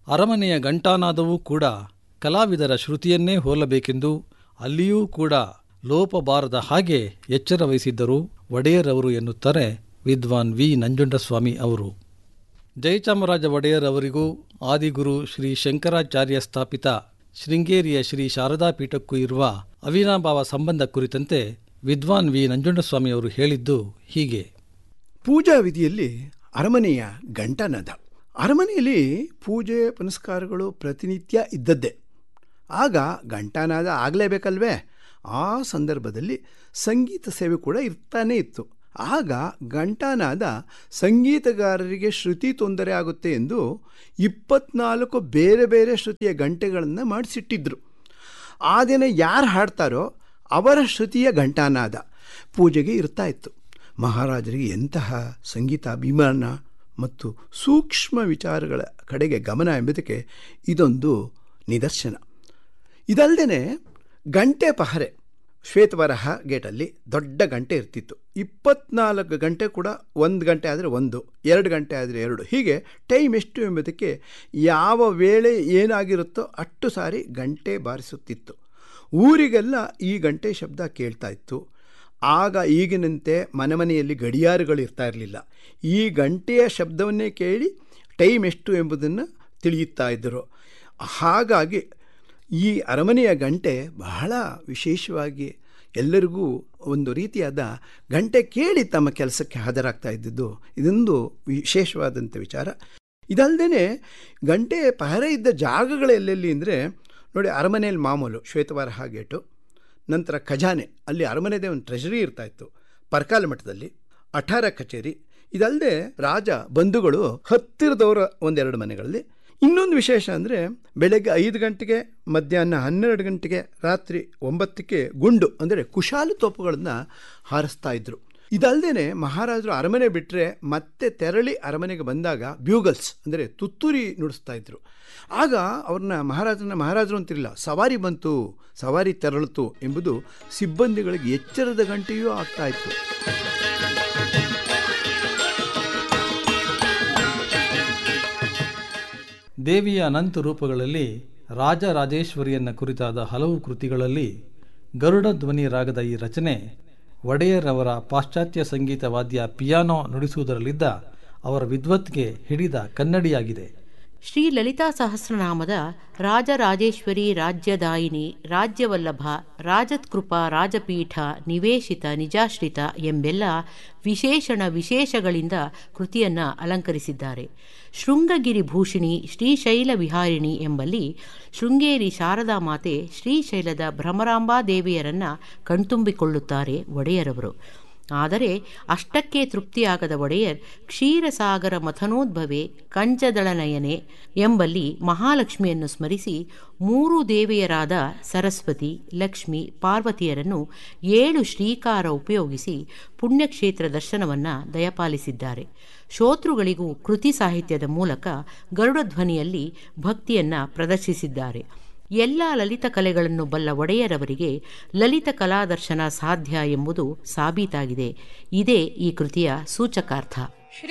ಅರಮನೆಯ ಘಂಟಾನಾದವೂ ಕೂಡ ಕಲಾವಿದರ ಶ್ರುತಿಯನ್ನೇ ಹೋಲಬೇಕೆಂದು ಅಲ್ಲಿಯೂ ಕೂಡ ಲೋಪ ಬಾರದ ಹಾಗೆ ಎಚ್ಚರ ವಹಿಸಿದ್ದರು ಒಡೆಯರವರು ಎನ್ನುತ್ತಾರೆ ವಿದ್ವಾನ್ ವಿ ನಂಜುಂಡಸ್ವಾಮಿ ಅವರು ಜಯಚಾಮರಾಜ ಒಡೆಯರ್ ಅವರಿಗೂ ಆದಿಗುರು ಶ್ರೀ ಶಂಕರಾಚಾರ್ಯ ಸ್ಥಾಪಿತ ಶೃಂಗೇರಿಯ ಶ್ರೀ ಶಾರದಾ ಪೀಠಕ್ಕೂ ಇರುವ ಅವಿನಾಭಾವ ಸಂಬಂಧ ಕುರಿತಂತೆ ವಿದ್ವಾನ್ ವಿ ನಂಜುಂಡಸ್ವಾಮಿ ಅವರು ಹೇಳಿದ್ದು ಹೀಗೆ ಪೂಜಾ ವಿಧಿಯಲ್ಲಿ ಅರಮನೆಯ ಘಂಟನಾದ ಅರಮನೆಯಲ್ಲಿ ಪೂಜೆ ಪುನಸ್ಕಾರಗಳು ಪ್ರತಿನಿತ್ಯ ಇದ್ದದ್ದೇ ಆಗ ಘಂಟಾನಾದ ಆಗಲೇಬೇಕಲ್ವೇ ಆ ಸಂದರ್ಭದಲ್ಲಿ ಸಂಗೀತ ಸೇವೆ ಕೂಡ ಇರ್ತಾನೇ ಇತ್ತು ಆಗ ಘಂಟಾನಾದ ಸಂಗೀತಗಾರರಿಗೆ ಶ್ರುತಿ ತೊಂದರೆ ಆಗುತ್ತೆ ಎಂದು ಇಪ್ಪತ್ನಾಲ್ಕು ಬೇರೆ ಬೇರೆ ಶ್ರುತಿಯ ಗಂಟೆಗಳನ್ನು ಮಾಡಿಸಿಟ್ಟಿದ್ರು ಆ ದಿನ ಯಾರು ಹಾಡ್ತಾರೋ ಅವರ ಶ್ರುತಿಯ ಘಂಟಾನಾದ ಪೂಜೆಗೆ ಇರ್ತಾ ಇತ್ತು ಮಹಾರಾಜರಿಗೆ ಎಂತಹ ಸಂಗೀತ ಅಭಿಮಾನ ಮತ್ತು ಸೂಕ್ಷ್ಮ ವಿಚಾರಗಳ ಕಡೆಗೆ ಗಮನ ಎಂಬುದಕ್ಕೆ ಇದೊಂದು ನಿದರ್ಶನ ಇದಲ್ಲದೆ ಗಂಟೆ ಪಹರೆ ಶ್ವೇತವರಹ ಗೇಟಲ್ಲಿ ದೊಡ್ಡ ಗಂಟೆ ಇರ್ತಿತ್ತು ಇಪ್ಪತ್ನಾಲ್ಕು ಗಂಟೆ ಕೂಡ ಒಂದು ಗಂಟೆ ಆದರೆ ಒಂದು ಎರಡು ಗಂಟೆ ಆದರೆ ಎರಡು ಹೀಗೆ ಟೈಮ್ ಎಷ್ಟು ಎಂಬುದಕ್ಕೆ ಯಾವ ವೇಳೆ ಏನಾಗಿರುತ್ತೋ ಅಷ್ಟು ಸಾರಿ ಗಂಟೆ ಬಾರಿಸುತ್ತಿತ್ತು ಊರಿಗೆಲ್ಲ ಈ ಗಂಟೆ ಶಬ್ದ ಕೇಳ್ತಾ ಇತ್ತು ಆಗ ಈಗಿನಂತೆ ಮನೆ ಮನೆಯಲ್ಲಿ ಗಡಿಯಾರಗಳು ಇರ್ತಾ ಇರಲಿಲ್ಲ ಈ ಗಂಟೆಯ ಶಬ್ದವನ್ನೇ ಕೇಳಿ ಟೈಮ್ ಎಷ್ಟು ಎಂಬುದನ್ನು ತಿಳಿಯುತ್ತಾ ಇದ್ದರು ಹಾಗಾಗಿ ಈ ಅರಮನೆಯ ಗಂಟೆ ಬಹಳ ವಿಶೇಷವಾಗಿ ಎಲ್ಲರಿಗೂ ಒಂದು ರೀತಿಯಾದ ಗಂಟೆ ಕೇಳಿ ತಮ್ಮ ಕೆಲಸಕ್ಕೆ ಹಾಜರಾಗ್ತಾ ಇದ್ದಿದ್ದು ಇದೊಂದು ವಿಶೇಷವಾದಂಥ ವಿಚಾರ ಇದಲ್ಲದೆ ಗಂಟೆ ಪಹರೆ ಇದ್ದ ಜಾಗಗಳು ಎಲ್ಲೆಲ್ಲಿ ಅಂದರೆ ನೋಡಿ ಅರಮನೆಯಲ್ಲಿ ಮಾಮೂಲು ಶ್ವೇತವಾರಹ ಗೇಟು ನಂತರ ಖಜಾನೆ ಅಲ್ಲಿ ಅರಮನೆದೇ ಒಂದು ಟ್ರೆಷರಿ ಇರ್ತಾಯಿತ್ತು ಪರ್ಕಾಲ ಮಠದಲ್ಲಿ ಅಠಾರ ಕಚೇರಿ ಇದಲ್ಲದೆ ರಾಜ ಬಂಧುಗಳು ಹತ್ತಿರದವರ ಒಂದೆರಡು ಮನೆಗಳಲ್ಲಿ ಇನ್ನೊಂದು ವಿಶೇಷ ಅಂದರೆ ಬೆಳಗ್ಗೆ ಐದು ಗಂಟೆಗೆ ಮಧ್ಯಾಹ್ನ ಹನ್ನೆರಡು ಗಂಟೆಗೆ ರಾತ್ರಿ ಒಂಬತ್ತಕ್ಕೆ ಗುಂಡು ಅಂದರೆ ಕುಶಾಲು ತೋಪುಗಳನ್ನು ಹಾರಿಸ್ತಾ ಇದ್ರು ಇದಲ್ಲದೆ ಮಹಾರಾಜರು ಅರಮನೆ ಬಿಟ್ಟರೆ ಮತ್ತೆ ತೆರಳಿ ಅರಮನೆಗೆ ಬಂದಾಗ ಬ್ಯೂಗಲ್ಸ್ ಅಂದರೆ ತುತ್ತೂರಿ ನುಡಿಸ್ತಾ ಇದ್ರು ಆಗ ಅವ್ರನ್ನ ಮಹಾರಾಜನ ಮಹಾರಾಜರು ಅಂತಿರಲಿಲ್ಲ ಸವಾರಿ ಬಂತು ಸವಾರಿ ತೆರಳಿತು ಎಂಬುದು ಸಿಬ್ಬಂದಿಗಳಿಗೆ ಎಚ್ಚರದ ಗಂಟೆಯೂ ಆಗ್ತಾ ಇತ್ತು ದೇವಿಯ ಅನಂತ ರೂಪಗಳಲ್ಲಿ ರಾಜರಾಜೇಶ್ವರಿಯನ್ನ ಕುರಿತಾದ ಹಲವು ಕೃತಿಗಳಲ್ಲಿ ಗರುಡ ಧ್ವನಿ ರಾಗದ ಈ ರಚನೆ ಒಡೆಯರ್ ಅವರ ಪಾಶ್ಚಾತ್ಯ ಸಂಗೀತ ವಾದ್ಯ ಪಿಯಾನೋ ನುಡಿಸುವುದರಲ್ಲಿದ್ದ ಅವರ ವಿದ್ವತ್ಗೆ ಹಿಡಿದ ಕನ್ನಡಿಯಾಗಿದೆ ಶ್ರೀ ಲಲಿತಾ ಸಹಸ್ರನಾಮದ ರಾಜರಾಜೇಶ್ವರಿ ರಾಜ್ಯದಾಯಿನಿ ರಾಜ್ಯವಲ್ಲಭ ರಾಜತ್ಕೃಪಾ ರಾಜಪೀಠ ನಿವೇಶಿತ ನಿಜಾಶ್ರಿತ ಎಂಬೆಲ್ಲ ವಿಶೇಷಣ ವಿಶೇಷಗಳಿಂದ ಕೃತಿಯನ್ನು ಅಲಂಕರಿಸಿದ್ದಾರೆ ಶೃಂಗಗಿರಿ ಭೂಷಿಣಿ ಶ್ರೀಶೈಲ ವಿಹಾರಿಣಿ ಎಂಬಲ್ಲಿ ಶೃಂಗೇರಿ ಶಾರದಾ ಮಾತೆ ಶ್ರೀಶೈಲದ ಭ್ರಮರಾಂಬಾ ದೇವಿಯರನ್ನು ಕಣ್ತುಂಬಿಕೊಳ್ಳುತ್ತಾರೆ ಒಡೆಯರವರು ಆದರೆ ಅಷ್ಟಕ್ಕೆ ತೃಪ್ತಿಯಾಗದ ಒಡೆಯರ್ ಕ್ಷೀರಸಾಗರ ಮಥನೋದ್ಭವೆ ಕಂಚದಳನಯನೆ ಎಂಬಲ್ಲಿ ಮಹಾಲಕ್ಷ್ಮಿಯನ್ನು ಸ್ಮರಿಸಿ ಮೂರು ದೇವಿಯರಾದ ಸರಸ್ವತಿ ಲಕ್ಷ್ಮಿ ಪಾರ್ವತಿಯರನ್ನು ಏಳು ಶ್ರೀಕಾರ ಉಪಯೋಗಿಸಿ ಪುಣ್ಯಕ್ಷೇತ್ರ ದರ್ಶನವನ್ನು ದಯಪಾಲಿಸಿದ್ದಾರೆ ಶೋತೃಗಳಿಗೂ ಕೃತಿ ಸಾಹಿತ್ಯದ ಮೂಲಕ ಗರುಡಧ್ವನಿಯಲ್ಲಿ ಭಕ್ತಿಯನ್ನು ಪ್ರದರ್ಶಿಸಿದ್ದಾರೆ ಎಲ್ಲ ಲಲಿತ ಕಲೆಗಳನ್ನು ಬಲ್ಲ ಒಡೆಯರವರಿಗೆ ಲಲಿತ ಕಲಾದರ್ಶನ ಸಾಧ್ಯ ಎಂಬುದು ಸಾಬೀತಾಗಿದೆ ಇದೇ ಈ ಕೃತಿಯ ಸೂಚಕಾರ್ಥ